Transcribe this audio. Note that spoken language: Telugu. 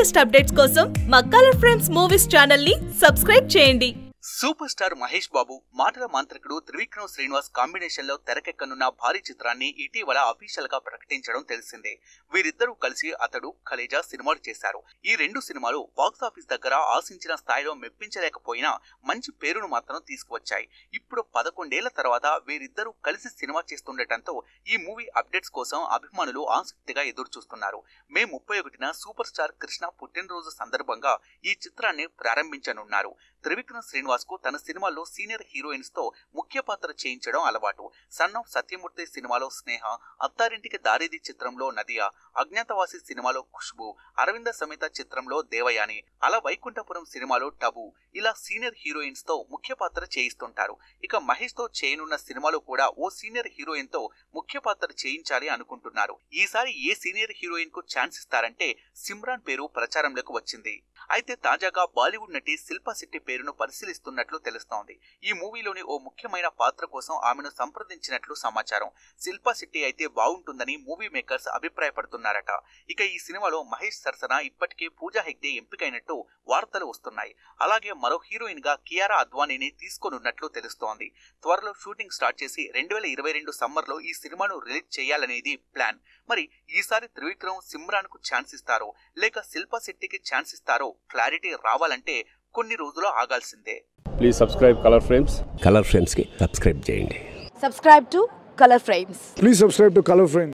లేటెస్ట్ అప్డేట్స్ కోసం మా కలర్ ఫ్రేమ్స్ మూవీస్ ఛానల్ ని సబ్స్క్రైబ్ చేయండి సూపర్ స్టార్ మహేష్ బాబు మాటల మాంత్రికుడు త్రివిక్రమ్ శ్రీనివాస్ కాంబినేషన్ లో తెరకెక్కనున్న భారీ చిత్రాన్ని ఇటీవల అఫీషియల్ గా ప్రకటించడం తెలిసిందే వీరిద్దరూ కలిసి అతడు కలేజా సినిమాలు చేశారు ఈ రెండు సినిమాలు బాక్స్ ఆఫీస్ దగ్గర ఆశించిన స్థాయిలో మెప్పించలేకపోయినా మంచి పేరును మాత్రం తీసుకువచ్చాయి ఇప్పుడు పదకొండేళ్ల తర్వాత వీరిద్దరూ కలిసి సినిమా చేస్తుండటంతో ఈ మూవీ అప్డేట్స్ కోసం అభిమానులు ఆసక్తిగా ఎదురు చూస్తున్నారు మే ముప్పై ఒకటిన సూపర్ స్టార్ కృష్ణ పుట్టినరోజు సందర్భంగా ఈ చిత్రాన్ని ప్రారంభించనున్నారు త్రివిక్రమ్ శ్రీనివాస్ కు తన సినిమాల్లో సీనియర్ హీరోయిన్స్ తో ముఖ్య పాత్ర చేయించడం అలవాటు సన్ ఆఫ్ సత్యమూర్తి సినిమాలో స్నేహ అత్తారింటికి దారిది చిత్రంలో నదియా అజ్ఞాతవాసి సినిమాలో ఖుష్బు అరవింద సమేత చిత్రంలో దేవయాని అలా వైకుంఠపురం సినిమాలో టబు ఇలా సీనియర్ హీరోయిన్స్ తో ముఖ్య పాత్ర చేయిస్తుంటారు ఇక మహేష్ తో చేయనున్న సినిమాలో కూడా ఓ సీనియర్ హీరోయిన్ తో ముఖ్య పాత్ర చేయించాలి అనుకుంటున్నారు ఈసారి ఏ సీనియర్ హీరోయిన్ కు ఛాన్స్ ఇస్తారంటే సిమ్రాన్ పేరు ప్రచారంలోకి వచ్చింది అయితే తాజాగా బాలీవుడ్ నటి శిల్పా శెట్టి పేరును పరిశీలిస్తున్నట్లు తెలుస్తోంది ఈ మూవీలోని ఓ ముఖ్యమైన పాత్ర కోసం ఆమెను సంప్రదించినట్లు సమాచారం శిల్పా శెట్టి అయితే బాగుంటుందని మూవీ మేకర్స్ అభిప్రాయపడుతున్నారట ఇక ఈ సినిమాలో మహేష్ సరసన ఇప్పటికే పూజా హెగ్డే ఎంపికైనట్టు వార్తలు వస్తున్నాయి అలాగే మరో హీరోయిన్ గా కియారా అద్వానీని తీసుకోనున్నట్లు తెలుస్తోంది త్వరలో షూటింగ్ స్టార్ట్ చేసి రెండు వేల ఇరవై రెండు సమ్మర్ లో ఈ సినిమాను రిలీజ్ చేయాలనేది ప్లాన్ మరి ఈసారి త్రివిక్రమ్ సిమ్రాన్ కు ఛాన్స్ ఇస్తారో లేక శిల్పా శెట్టికి ఛాన్స్ ఇస్తారో క్లారిటీ రావాలంటే కొన్ని రోజులు ఆగాల్సిందే please subscribe colour frames colour ఫ్రేమ్స్కి సబ్స్క్రైబ్ చేయండి subscribe to color frames Please subscribe to Color Frame.